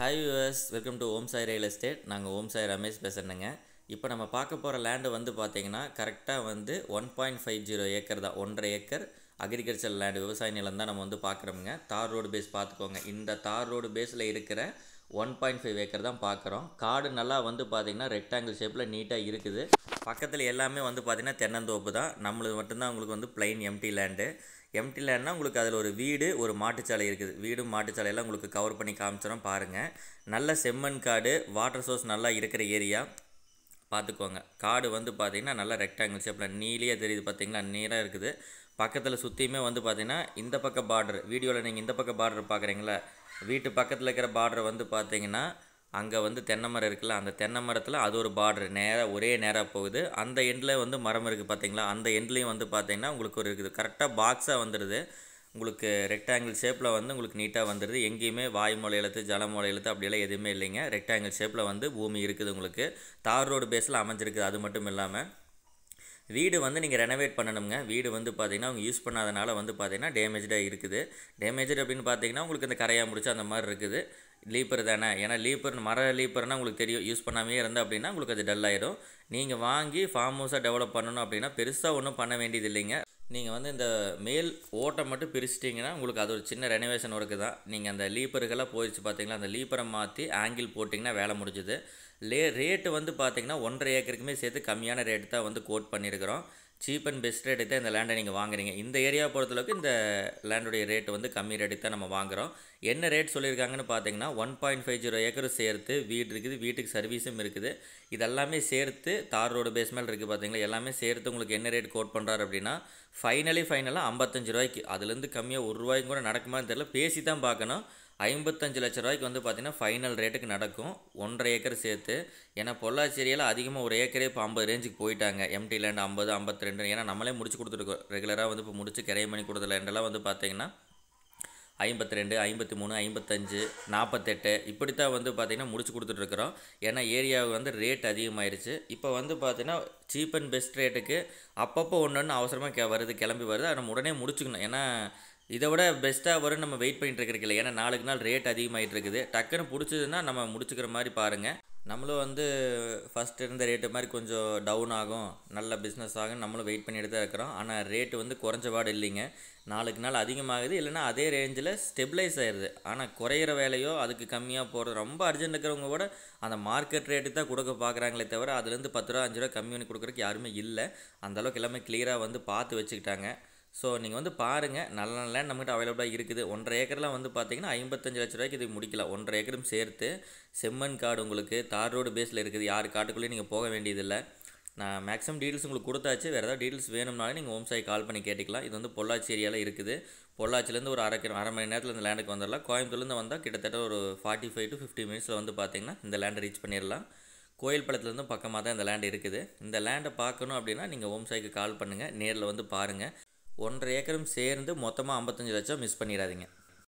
hi US welcome to Om Sai real estate நாங்கள் ஓம் சாய் ரமேஷ் பேசுகிறேங்க இப்போ நம்ம பார்க்க போகிற லேண்டு வந்து பார்த்தீங்கன்னா கரெக்டாக வந்து one point five zero acre தான் ஒன்றரை ஏக்கர் அக்ரிகல்ச்சர் லேண்டு விவசாய நிலம் தான் நம்ம வந்து பார்க்குறோமுங்க தார் ரோடு பேஸ் பார்த்துக்கோங்க இந்த தார் ரோடு பேஸில் இருக்கிற ஒன் பாயிண்ட் ஃபைவ் ஏக்கர் தான் பார்க்குறோம் காடு நல்லா வந்து பார்த்திங்கன்னா ரெக்டாங்கிள் ஷேப்பில் நீட்டாக இருக்குது பக்கத்தில் எல்லாமே வந்து பார்த்திங்கன்னா தென்னந்தோப்பு தான் நம்மளுக்கு மட்டும்தான் உங்களுக்கு வந்து பிளைன் எம்டி லேண்டு எம்டி லேண்ட்னா உங்களுக்கு அதில் ஒரு வீடு ஒரு மாட்டுச்சாலை இருக்குது வீடும் மாட்டுச்சாலையெல்லாம் உங்களுக்கு கவர் பண்ணி காமிச்சிடும் பாருங்கள் நல்ல செம்மண் காடு வாட்டர் சோர்ஸ் நல்லா இருக்கிற ஏரியா பார்த்துக்கோங்க காடு வந்து பார்த்திங்கன்னா நல்லா ரெக்டாங்கிள் ஷேப்பில் நீலியாக தெரியுது பார்த்தீங்களா நீராக இருக்குது பக்கத்தில் சுற்றியுமே வந்து பார்த்திங்கன்னா இந்த பக்கம் பார்டர் வீடியோவில் நீங்கள் இந்த பக்கம் பார்டர் பார்க்குறீங்களா வீட்டு பக்கத்தில் இருக்கிற பார்டர் வந்து பார்த்தீங்கன்னா அங்கே வந்து தென்னை மரம் இருக்குல்ல அந்த தென்னை மரத்தில் அது ஒரு பார்டர் நேராக ஒரே நேராக போகுது அந்த எண்டில் வந்து மரம் இருக்குது பார்த்தீங்களா அந்த எண்ட்லேயும் வந்து பார்த்தீங்கன்னா உங்களுக்கு ஒரு இருக்குது கரெக்டாக பாக்ஸாக வந்துடுது உங்களுக்கு ரெக்டாங்கிள் ஷேப்பில் வந்து உங்களுக்கு நீட்டாக வந்துடுது எங்கேயுமே வாய்மொழி எழுத்து ஜலமொழி எழுத்து அப்படியெல்லாம் எதுவுமே இல்லைங்க ரெக்டாங்கிள் ஷேப்பில் வந்து பூமி இருக்குது உங்களுக்கு தார் ரோடு பேஸில் அமைஞ்சிருக்குது அது மட்டும் இல்லாமல் வீடு வந்து நீங்கள் ரெனோவேட் பண்ணணுங்க வீடு வந்து பார்த்தீங்கன்னா அவங்க யூஸ் பண்ணாதனால வந்து பார்த்தீங்கன்னா டேமேஜாக இருக்குது டேமேஜ் அப்படின்னு பார்த்தீங்கன்னா உங்களுக்கு இந்த கரையாக முடிச்சு அந்த மாதிரி இருக்குது லீப்பர் தானே ஏன்னா லீப்பர் மர லீப்பர்னால் உங்களுக்கு தெரியும் யூஸ் பண்ணாமே இருந்தால் அப்படின்னா உங்களுக்கு அது டல் ஆயிடும் நீங்கள் வாங்கி ஃபார்ம் ஹவுஸாக டெவலப் பண்ணணும் அப்படின்னா பெருசாக ஒன்றும் பண்ண வேண்டியது இல்லைங்க நீங்கள் வந்து இந்த மேல் ஓட்டை மட்டும் பிரிச்சிட்டிங்கன்னா உங்களுக்கு அது ஒரு சின்ன ரெனோவேஷன் ஒர்க்கு தான் நீங்கள் அந்த லீப்பருக்கெல்லாம் போயிடுச்சு பார்த்தீங்களா அந்த லீப்பரை மாற்றி ஆங்கிள் போட்டிங்கன்னா வேலை முடிஞ்சுது லே ரேட்டு வந்து பார்த்தீங்கன்னா ஒன்றரை ஏக்கருக்குமே சேர்த்து கம்மியான ரேட்டு தான் வந்து கோட் பண்ணியிருக்கிறோம் சீப் அண்ட் பெஸ்ட் ரேட்டு தான் இந்த லேண்டை நீங்கள் வாங்குறீங்க இந்த ஏரியா பொறுத்தளவுக்கு இந்த லேண்டுடைய ரேட்டு வந்து கம்மி ரேட்டுக்கு தான் நம்ம வாங்குகிறோம் என்ன ரேட் சொல்லியிருக்காங்கன்னு பார்த்தீங்கன்னா one point five zero acre சேர்த்து வீடு இருக்குது வீட்டுக்கு சர்வீஸும் இருக்குது இதெல்லாமே சேர்த்து தார் ரோடு பேஸ் மேலே இருக்குது பார்த்தீங்களா எல்லாமே சேர்த்து உங்களுக்கு என்ன ரேட் கோட் பண்ணுறாரு அப்படின்னா ஃபைனலி ஃபைனலாக ஐம்பத்தஞ்சு ரூபாய்க்கு அதுலேருந்து கம்மியாக ஒரு ரூபாய்க்கு கூட நடக்குமான்னு தெரியல பேசி தான் பார்க்கணும் ஐம்பத்தஞ்சு லட்ச ரூபாய்க்கு வந்து பார்த்திங்கன்னா ஃபைனல் ரேட்டுக்கு நடக்கும் ஒன்றரை ஏக்கர் சேர்த்து ஏன்னா பொள்ளாச்சி ஏரியாவில் அதிகமாக ஒரு ஏக்கரே இப்போ ஐம்பது ரேஞ்சுக்கு போயிட்டாங்க எம்டி லேண்ட் ஐம்பது ஐம்பத்தி ரெண்டு ஏன்னா நம்மளே முடிச்சு கொடுத்துருக்கோம் ரெகுலராக வந்து இப்போ முடிச்சு கிரைய பண்ணி கொடுத்த லேண்டெல்லாம் வந்து பார்த்திங்கன்னா ஐம்பத்தி ரெண்டு ஐம்பத்தி மூணு ஐம்பத்தஞ்சு நாற்பத்தெட்டு இப்படித்தான் வந்து பார்த்திங்கன்னா முடிச்சு கொடுத்துட்ருக்குறோம் ஏன்னா ஏரியாவுக்கு வந்து ரேட் அதிகமாயிருச்சு இப்போ வந்து பார்த்திங்கன்னா சீப் அண்ட் பெஸ்ட் ரேட்டுக்கு அப்பப்போ ஒன்று ஒன்று அவசரமாக கே வருது கிளம்பி வருது அதை நம்ம உடனே முடிச்சுக்கணும் ஏன்னா இதை விட பெஸ்ட்டாக வரும் நம்ம வெயிட் பண்ணிட்டு இருக்கிறதுக்கு ஏன்னா நாளுக்கு நாள் ரேட் அதிகமாகிட்டு இருக்குது டக்குன்னு பிடிச்சதுன்னா நம்ம முடிச்சுக்கிற மாதிரி பாருங்கள் நம்மளும் வந்து ஃபஸ்ட் இருந்த ரேட்டு மாதிரி கொஞ்சம் டவுன் ஆகும் நல்ல பிஸ்னஸ் ஆகும் நம்மளும் வெயிட் பண்ணிட்டு தான் இருக்கிறோம் ஆனால் ரேட்டு வந்து குறைஞ்சபாடு இல்லைங்க நாளுக்கு நாள் அதிகமாகுது இல்லைனா அதே ரேஞ்சில் ஸ்டெபிளைஸ் ஆயிடுது ஆனால் குறையிற வேலையோ அதுக்கு கம்மியாக போகிறது ரொம்ப அர்ஜென்ட் இருக்கிறவங்க கூட அந்த மார்க்கெட் ரேட்டு தான் கொடுக்க பார்க்குறாங்களே தவிர அதுலேருந்து பத்து ரூபா அஞ்சு ரூபா கம்மி பண்ணி கொடுக்குறதுக்கு யாருமே இல்லை அந்தளவுக்கு எல்லாமே கிளியராக வந்து பார்த்து வச்சுக்கிட்டாங்க ஸோ நீங்கள் வந்து பாருங்கள் நல்ல நல்ல லேண்ட் நம்மகிட்ட அவைலபிளாக இருக்குது ஒன்றரை ஏக்கர்லாம் வந்து பார்த்தீங்கன்னா ஐம்பத்தஞ்சு லட்ச ரூபாய்க்கு இது முடிக்கலாம் ஒன்றரை ஏக்கரும் சேர்த்து செம்மண் காடு உங்களுக்கு தார் ரோடு பேஸில் இருக்குது யார் காட்டுக்குள்ளேயும் நீங்கள் போக வேண்டியதில்லை நான் மேக்ஸிமம் டீட்டெயில்ஸ் உங்களுக்கு கொடுத்தாச்சு வேறு ஏதாவது டீட்டெயில்ஸ் வேணும்னாலும் நீங்கள் ஹோம் சாய் கால் பண்ணி கேட்டுக்கலாம் இது வந்து பொள்ளாச்சி ஏரியாவில் இருக்குது பொள்ளாச்சிலேருந்து ஒரு அரை கிலோ அரை மணி நேரத்தில் இந்த லேண்டுக்கு வந்துடலாம் கோயம்புத்தூர்லேருந்து வந்தால் கிட்டத்தட்ட ஒரு ஃபார்ட்டி ஃபைவ் டு ஃபிஃப்டி மினிட்ஸில் வந்து பார்த்தீங்கன்னா இந்த லேண்டை ரீச் பண்ணிடலாம் கோயில் பழத்துலேருந்து பக்கமாக தான் இந்த லேண்ட் இருக்குது இந்த லேண்டை பார்க்கணும் அப்படின்னா நீங்கள் ஹோம் சாய்க்கு கால் பண்ணுங்கள் நேரில் வந்து பாருங்கள் ஒன்றரை ஏக்கரும் சேர்ந்து மொத்தமாக ஐம்பத்தஞ்சு லட்சம் மிஸ் பண்ணிடாதீங்க